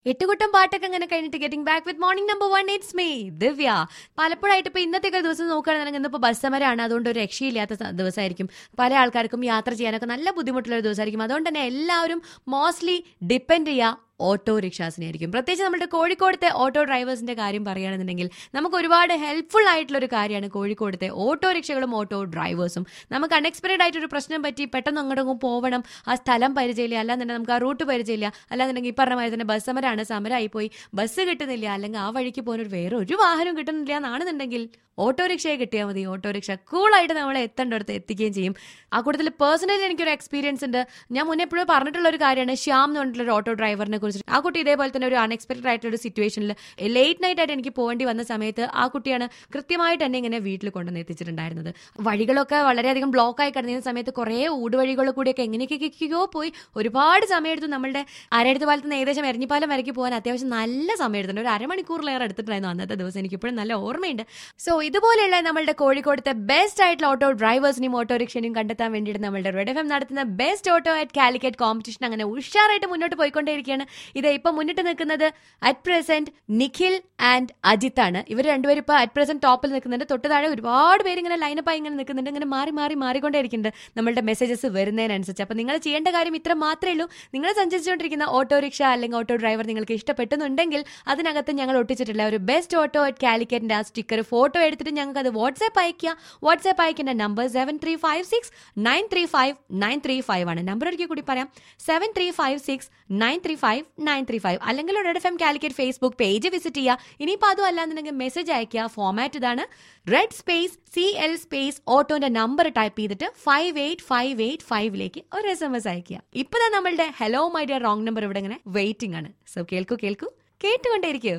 എട്ടുകുട്ടം പാട്ടൊക്കെ അങ്ങനെ കഴിഞ്ഞിട്ട് getting back with morning number one it's me Divya പലപ്പോഴായിട്ട് ഇപ്പൊ ഇന്നത്തെ ഒക്കെ ദിവസം നോക്കുകയാണെന്നുണ്ടെങ്കിൽ ഇന്നിപ്പോ ബസ് സമരമാണ് അതുകൊണ്ട് ഒരു രക്ഷയില്ലാത്ത സ- ദിവസമായിരിക്കും പല ആൾക്കാർക്കും യാത്ര ചെയ്യാനൊക്കെ നല്ല ബുദ്ധിമുട്ടുള്ള ഒരു ദിവസമായിരിക്കും അതുകൊണ്ട് തന്നെ എല്ലാവരും മോസ്റ്റ്ലി ഡിപ്പെൻഡ് ചെയ്യുക ഓട്ടോ റിക്ഷാസിനെ ആയിരിക്കും പ്രത്യേകിച്ച് നമ്മുടെ കോഴിക്കോടത്തെ ഓട്ടോ ഡ്രൈവേഴ്സിന്റെ കാര്യം പറയുകയാണെന്നുണ്ടെങ്കിൽ നമുക്ക് ഒരുപാട് ഹെൽപ്ഫുൾ ആയിട്ടുള്ള ഒരു കാര്യമാണ് കോഴിക്കോടത്തെ ഓട്ടോ റിക്ഷകളും ഓട്ടോ ഡ്രൈവേഴ്സും നമുക്ക് അൺഎക്സ്പെക്ടഡ് ആയിട്ടൊരു പ്രശ്നം പറ്റി പെട്ടെന്ന് അങ്ങോട്ടും പോകണം ആ സ്ഥലം പരിചയമില്ല അല്ലാന്നുണ്ടെങ്കിൽ നമുക്ക് ആ റൂട്ട് പരിചയമില്ല അല്ലാന്നുണ്ടെങ്കിൽ ഈ പറഞ്ഞ മാതിരി തന്നെ ബസ് സമരമാണ് സമരമായി പോയി ബസ് കിട്ടുന്നില്ല അല്ലെങ്കിൽ ആ വഴിക്ക് പോകുന്ന ഒരു വേറെ ഒരു വാഹനം കിട്ടുന്നില്ല എന്നാണെന്നുണ്ടെങ്കിൽ ഓട്ടോറിക്ഷയെ കിട്ടിയാൽ മതി ഓട്ടോറിക്ഷ കൂളായിട്ട് നമ്മളെ എത്തേണ്ടടുത്ത് എത്തിക്കുകയും ചെയ്യും ആ കൂട്ടത്തിൽ പേഴ്സണലി എനിക്കൊരു എക്സ്പീരിയൻസ് ഉണ്ട് ഞാൻ മുന്നേ എപ്പോഴും പറഞ്ഞിട്ടുള്ള ഒരു കാര്യമാണ് ശ്യാം എന്ന് പറഞ്ഞിട്ടുള്ള ഒരു ഓട്ടോ ഡ്രൈവറിനെ കുറിച്ച് ആ കുട്ടി ഇതേപോലെ തന്നെ ഒരു അൺഎക്സ്പെക്ടഡ് ആയിട്ടുള്ള ഒരു സിറ്റുവേഷനിൽ ലേറ്റ് നൈറ്റ് ആയിട്ട് എനിക്ക് പോകേണ്ടി വന്ന സമയത്ത് ആ കുട്ടിയാണ് കൃത്യമായിട്ട് എന്നെ ഇങ്ങനെ വീട്ടിൽ കൊണ്ടുവന്ന് എത്തിച്ചിട്ടുണ്ടായിരുന്നത് വഴികളൊക്കെ വളരെയധികം ബ്ലോക്ക് ആയി കിടന്നിരുന്ന സമയത്ത് കുറേ ഊടുവഴികളിൽ കൂടിയൊക്കെ എങ്ങനെയൊക്കെയോ പോയി ഒരുപാട് സമയമെടുത്തു നമ്മളുടെ അരടുത്ത് പാലത്ത് നിന്ന് ഏകദേശം എരഞ്ഞിപ്പാലം വരയ്ക്ക് പോകാൻ അത്യാവശ്യം നല്ല സമയം എടുത്തിട്ടുണ്ട് ഒരു അരമണിക്കൂറിലേറെ എടുത്തിട്ടുണ്ടായിരുന്നു അന്നത്തെ ദിവസം എനിക്ക് ഇപ്പോഴും നല്ല ഓർമ്മയുണ്ട് സോ ഇതുപോലെയുള്ള നമ്മളുടെ കോഴിക്കോടത്തെ ബെസ്റ്റ് ആയിട്ടുള്ള ഓട്ടോ ഡ്രൈവേഴ്സിനെയും ഓട്ടോറിക്ഷനെയും കണ്ടെത്താൻ വേണ്ടിയിട്ട് നമ്മളുടെ റെഡ് എഫ് എം നടത്തുന്ന best auto at Calicut competition അങ്ങനെ ഉഷാറായിട്ട് മുന്നോട്ട് പോയിക്കൊണ്ടേയിരിക്കുകയാണ് ഇത് ഇപ്പൊ മുന്നിട്ട് നിൽക്കുന്നത് at present Nikhil and Ajith ആണ് ഇവർ രണ്ടുപേരും ഇപ്പൊ അറ്റ് പ്രസന്റ് ടോപ്പിൽ നിൽക്കുന്നുണ്ട് തൊട്ട് താഴെ ഒരുപാട് പേര് ഇങ്ങനെ ലൈനപ്പായി ഇങ്ങനെ നിൽക്കുന്നുണ്ട് ഇങ്ങനെ മാറി മാറി മാറിക്കൊണ്ടേയിരിക്കുന്നുണ്ട് നമ്മളുടെ മെസ്സേജസ് വരുന്നതിനനുസരിച്ച് അപ്പൊ നിങ്ങൾ ചെയ്യേണ്ട കാര്യം ഇത്ര മാത്രമേ ഉള്ളൂ നിങ്ങൾ സഞ്ചരിച്ചുകൊണ്ടിരിക്കുന്ന ഓട്ടോറിക്ഷ അല്ലെങ്കിൽ ഓട്ടോ ഡ്രൈവർ നിങ്ങൾക്ക് ഇഷ്ടപ്പെട്ടെന്നുണ്ടെങ്കിൽ അതിനകത്ത് ഞങ്ങൾ ഒട്ടിച്ചിട്ടുള്ള ഒരു ബെസ്റ്റ് ഓട്ടോ അറ്റ് കാലിക്കറ്റിന്റെ ആ സ്റ്റിക്കർ ഫോട്ടോ എടുത്തിട്ട് ഞങ്ങൾക്ക് അത് വാട്സ്ആപ്പ് അയക്കുക വാട്സ്ആപ്പ് അയക്കേണ്ട number seven three five six nine three five nine three five ആണ് നമ്പർ ഒരിക്കൽ കൂടി പറയാം seven three five six nine three five nine three five അല്ലെങ്കിൽ red F M Calicut Facebook page visit ചെയ്യുക ഇനിയിപ്പോൾ അതും അല്ലാന്നുണ്ടെങ്കിൽ മെസ്സേജ് അയക്കുക ഫോമാറ്റ് ഇതാണ് red space C L space ഓട്ടോന്റെ നമ്പർ ടൈപ്പ് ചെയ്തിട്ട് ഫൈവ് എയ്റ്റ് ഫൈവ് എയ്റ്റ് ഫൈവിലേക്ക് ഒരു എസ് എം എസ് അയക്കുക ഇപ്പൊ നമ്മളുടെ hello my dear wrong number ഇവിടെ ഇങ്ങനെ വെയിറ്റിംഗ് ആണ് സോ കേൾക്കൂ കേൾക്കൂ കേട്ടുകൊണ്ടേയിരിക്കൂ